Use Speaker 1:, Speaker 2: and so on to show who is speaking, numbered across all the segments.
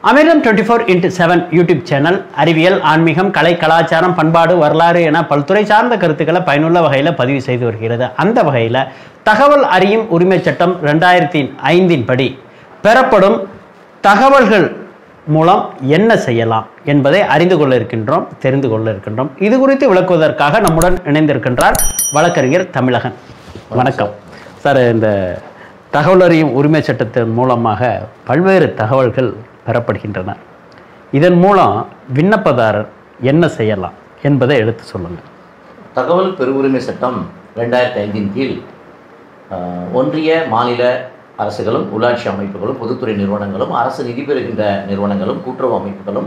Speaker 1: அமிர்தம் twenty four into seven YouTube channel அறிவியல் ஆன்மீகம் கலை கலாச்சாரம் பண்பாடு வரலாறு என பல்துறை சார்ந்த கருத்துக்களை பயனுள்ள வகையில் பதிவு செய்து வருகிறது அந்த வகையில் தகவல் அறியும் உரிமைச் சட்டம் ரெண்டாயிரத்தி ஐந்தின் படி பெறப்படும் தகவல்கள் மூலம் என்ன செய்யலாம் என்பதை அறிந்து கொள்ள இருக்கின்றோம் தெரிந்து கொள்ள இருக்கின்றோம் இது குறித்து விளக்குவதற்காக நம்முடன் இணைந்திருக்கின்றார் வழக்கறிஞர் தமிழகன் வணக்கம் சார் இந்த தகவல் அறியும் உரிமை சட்டத்தின் மூலமாக பல்வேறு தகவல்கள் பெறப்படுகின்றன இதன் மூலம் விண்ணப்பதாரர் என்ன செய்யலாம் என்பதை எடுத்து சொல்லுங்கள்
Speaker 2: தகவல் பெருவுரிமை சட்டம் ரெண்டாயிரத்தி ஐந்தின் கீழ் ஆஹ், ஒன்றிய மாநில அரசுகளும் உள்ளாட்சி அமைப்புகளும் பொதுத்துறை நிறுவனங்களும் அரசு நிதி பெறுகின்ற நிறுவனங்களும் கூட்டுறவு அமைப்புகளும்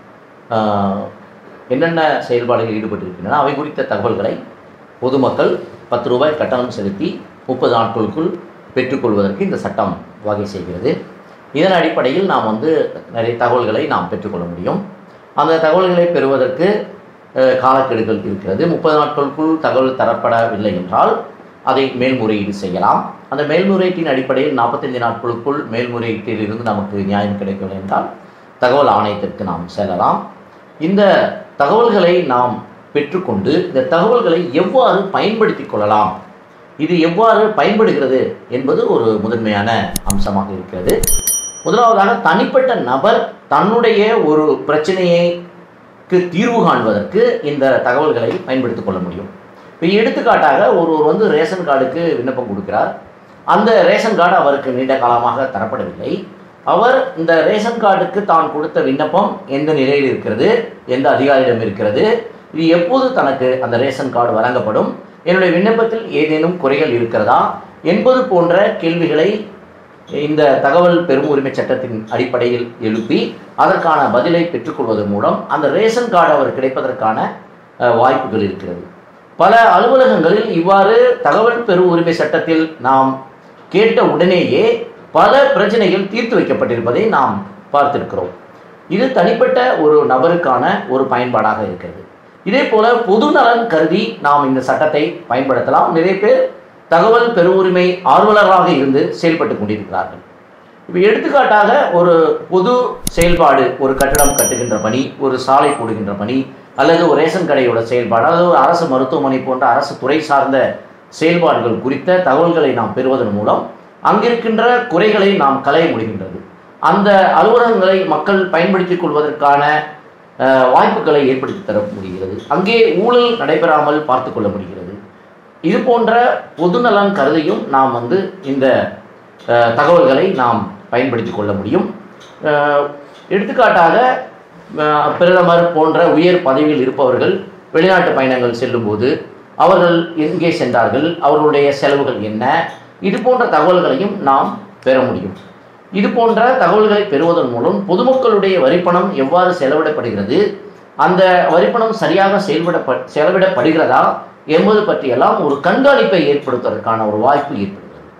Speaker 2: ஆஹ், என்னென்ன செயல்பாடுகளில் ஈடுபட்டிருக்கின்றன அவை குறித்த தகவல்களை பொதுமக்கள் பத்து ரூபாய் கட்டணம் செலுத்தி முப்பது நாட்களுக்குள் பெற்றுக்கொள்வதற்கு இந்த சட்டம் வகை செய்கிறது இதன் அடிப்படையில் நாம் வந்து நிறைய தகவல்களை நாம் பெற்றுக்கொள்ள முடியும் அந்த தகவல்களை பெறுவதற்கு அஹ், காலக்கெடுகள் இருக்கிறது முப்பது நாட்களுக்குள் தகவல் தரப்படவில்லை என்றால் அதை மேல்முறையீடு செய்யலாம் அந்த மேல்முறையீட்டின் அடிப்படையில் நாற்பத்தைந்து நாட்களுக்குள் மேல்முறையீட்டில் இருந்து நமக்கு நியாயம் கிடைக்கவில்லை என்றால் தகவல் ஆணையத்திற்கு நாம் செல்லலாம் இந்த தகவல்களை நாம் பெற்றுக்கொண்டு இந்த தகவல்களை எவ்வாறு பயன்படுத்திக் கொள்ளலாம் இது எவ்வாறு பயன்படுகிறது என்பது ஒரு முதன்மையான அம்சமாக இருக்கிறது முதலாவதாக தனிப்பட்ட நபர் தன்னுடைய ஒரு பிரச்சனையைக்கு தீர்வு காண்பதற்கு இந்த தகவல்களை பயன்படுத்திக் கொள்ள முடியும் இப்போ எடுத்துக்காட்டாக ஒருவர் வந்து ரேஷன் கார்டுக்கு விண்ணப்பம் கொடுக்கிறார் அந்த ரேஷன் கார்டு அவருக்கு நீண்ட காலமாக தரப்படவில்லை அவர் இந்த ரேஷன் கார்டுக்கு தான் கொடுத்த விண்ணப்பம் எந்த நிலையில் இருக்கிறது எந்த அதிகாரியிடம் இருக்கிறது இது எப்போது தனக்கு அந்த ரேஷன் கார்டு வழங்கப்படும் என்னுடைய விண்ணப்பத்தில் ஏதேனும் குறைகள் இருக்கிறதா என்பது போன்ற கேள்விகளை இந்த தகவல் பெரும் உரிமை சட்டத்தின் அடிப்படையில் எழுப்பி அதற்கான பதிலை பெற்றுக்கொள்வதன் மூலம் அந்த ரேஷன் கார்டு அவர் கிடைப்பதற்கான அஹ், வாய்ப்புகள் இருக்கிறது பல அலுவலகங்களில் இவ்வாறு தகவல் பெரும் உரிமை சட்டத்தில் நாம் கேட்ட உடனேயே பல பிரச்சனைகள் தீர்த்து வைக்கப்பட்டிருப்பதை நாம் பார்த்திருக்கிறோம் இது தனிப்பட்ட ஒரு நபருக்கான ஒரு பயன்பாடாக இருக்கிறது இதே போல பொது நலன் கருதி நாம் இந்த சட்டத்தை பயன்படுத்தலாம் நிறைய பேர் தகவல் பெருவுரிமை ஆர்வலராக இருந்து செயல்பட்டு கொண்டிருக்கிறார்கள் இப்போ எடுத்துக்காட்டாக ஒரு பொது செயல்பாடு ஒரு கட்டடம் கட்டுகின்ற பணி ஒரு சாலை போடுகின்ற பணி அல்லது ஒரு ரேஷன் கடையோட செயல்பாடு அல்லது ஒரு அரசு மருத்துவமனை போன்ற அரசு துறை சார்ந்த செயல்பாடுகள் குறித்த தகவல்களை நாம் பெறுவதன் மூலம் அங்கிருக்கின்ற குறைகளை நாம் களைய முடிகின்றது அந்த அலுவலகங்களை மக்கள் பயன்படுத்திக் கொள்வதற்கான அஹ், வாய்ப்புகளை ஏற்படுத்தி தர முடிகிறது அங்கே ஊழல் நடைபெறாமல் பார்த்து கொள்ள முடிகிறது இது போன்ற பொதுநலன் கருதியும் நாம் வந்து இந்த அஹ், தகவல்களை நாம் பயன்படுத்தி கொள்ள முடியும் அஹ், எடுத்துக்காட்டாக அஹ், பிரதமர் போன்ற உயர் பதவியில் இருப்பவர்கள் வெளிநாட்டு பயணங்கள் செல்லும்போது அவர்கள் எங்கே சென்றார்கள் அவர்களுடைய செலவுகள் என்ன இது போன்ற தகவல்களையும் நாம் பெற முடியும் இது போன்ற தகவல்களை பெறுவதன் மூலம் பொதுமக்களுடைய வரிப்பணம் எவ்வாறு செலவிடப்படுகிறது அந்த வரிப்பணம் சரியாக செயல்பட செலவிடப்படுகிறதா என்பது பற்றியெல்லாம் ஒரு கண்காணிப்பை ஏற்படுத்துவதற்கான ஒரு வாய்ப்பு ஏற்படுகிறது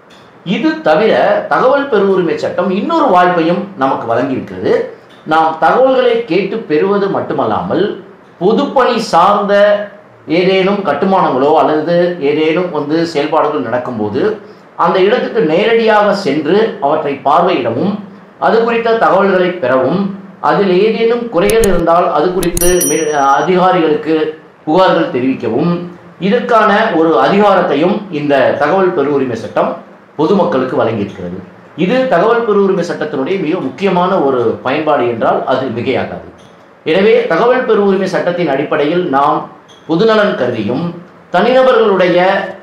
Speaker 2: இது தவிர தகவல் பெருவுரிமை சட்டம் இன்னொரு வாய்ப்பையும் நமக்கு வழங்கியிருக்கிறது நாம் தகவல்களை கேட்டு பெறுவது மட்டுமல்லாமல் பொதுப்பணி சார்ந்த ஏதேனும் கட்டுமானங்களோ அல்லது ஏதேனும் வந்து செயல்பாடுகள் நடக்கும்போது அந்த இடத்துக்கு நேரடியாக சென்று அவற்றை பார்வையிடவும் அது குறித்த தகவல்களை பெறவும் அதில் ஏதேனும் குறைகள் இருந்தால் அது குறித்து மே- அதிகாரிகளுக்கு புகார்கள் தெரிவிக்கவும் இதற்கான ஒரு அதிகாரத்தையும் இந்த தகவல் பெருவுரிமை சட்டம் பொதுமக்களுக்கு வழங்கியிருக்கிறது இது தகவல் பெருவுரிமை சட்டத்தினுடைய மிக முக்கியமான ஒரு பயன்பாடு என்றால் அது மிகையாகாது எனவே தகவல் பெருவுரிமை சட்டத்தின் அடிப்படையில் நாம் பொதுநலன் கருதியும் தனிநபர்களுடைய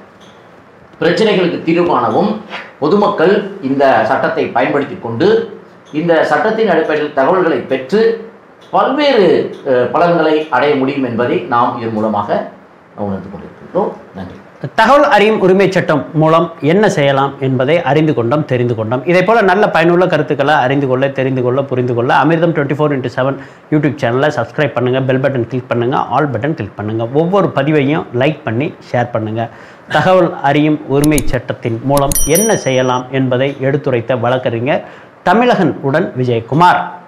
Speaker 2: பிரச்சனைகளுக்கு தீர்வு காணவும் பொதுமக்கள் இந்த சட்டத்தை பயன்படுத்தி கொண்டு இந்த சட்டத்தின் அடிப்படையில் தகவல்களை பெற்று பல்வேறு அஹ், பலன்களை அடைய முடியும் என்பதை நாம் இதன் மூலமாக உணர்ந்து கொண்டிருக்கின்றோம் நன்றி
Speaker 1: தகவல் அறியும் உரிமை சட்டம் மூலம் என்ன செய்யலாம் என்பதை அறிந்து கொண்டோம் தெரிந்து கொண்டோம் இதே போல நல்ல பயனுள்ள கருத்துக்களை அறிந்து கொள்ள தெரிந்து கொள்ள புரிந்து கொள்ள Amirtham twenty four into seven YouTube சேனலை சப்ஸ்கிரைப் பண்ணுங்கள் பெல் பட்டன் கிளிக் பண்ணுங்கள் ஆல் பட்டன் கிளிக் பண்ணுங்கள் ஒவ்வொரு பதிவையும் லைக் பண்ணி ஷேர் பண்ணுங்கள் தகவல் அறியும் உரிமை சட்டத்தின் மூலம் என்ன செய்யலாம் என்பதை எடுத்துரைத்த வழக்கறிஞர் தமிழகன் உடன் விஜயகுமார்